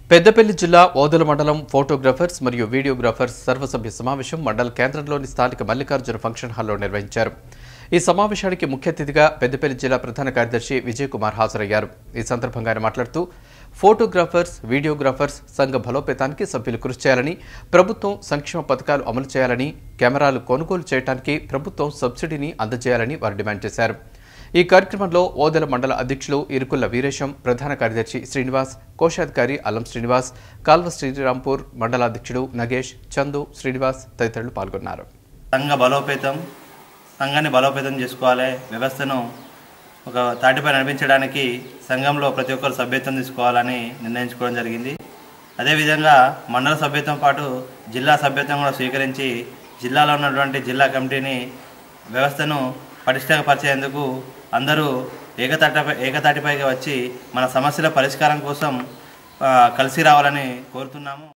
పెద్దపల్లి జిల్లా ఓదల మండలం ఫోటోగ్రాఫర్స్ మరియు వీడియోగ్రాఫర్స్ సర్వసభ్య సమావేశం మండల కేంద్రంలోని స్థానిక మల్లికార్జున ఫంక్షన్ హాల్లో నిర్వహించారు ఈ సమావేశానికి ముఖ్య అతిథిగా పెద్దపల్లి జిల్లా ప్రధాన కార్యదర్శి విజయ్ కుమార్ హాజరయ్యారు ఈ సందర్భంగా ఆయన మాట్లాడుతూ ఫోటోగ్రాఫర్స్ వీడియోగ్రాఫర్స్ సంఘ బలోపేతానికి సభ్యులు కృషి చేయాలని ప్రభుత్వం సంక్షేమ పథకాలు అమలు చేయాలని కెమెరాలు కొనుగోలు చేయడానికి ప్రభుత్వం సబ్సిడీని అందజేయాలని వారు డిమాండ్ చేశారు ఈ కార్యక్రమంలో ఓదెల మండల అధ్యక్షులు ఇరుకుల్ల వీరేశం ప్రధాన కార్యదర్శి శ్రీనివాస్ కోశాధికారి అల్లం శ్రీనివాస్ కాల్వ శ్రీరాంపూర్ మండల అధ్యక్షుడు నగేష్ చందు శ్రీనివాస్ తదితరులు పాల్గొన్నారు సంఘ బలోపేతం సంఘాన్ని బలోపేతం చేసుకోవాలి వ్యవస్థను ఒక తాటిపై నడిపించడానికి సంఘంలో ప్రతి ఒక్కరు సభ్యత్వం తీసుకోవాలని నిర్ణయించుకోవడం జరిగింది అదేవిధంగా మండల సభ్యత్వం పాటు జిల్లా సభ్యత్వం కూడా స్వీకరించి జిల్లాలో ఉన్నటువంటి జిల్లా కమిటీని వ్యవస్థను పటిష్టపరిచేందుకు అందరూ ఏకతాటిపై ఏకతాటిపైకి వచ్చి మన సమస్యల పరిష్కారం కోసం ఆ, కలిసి రావాలని కోరుతున్నాము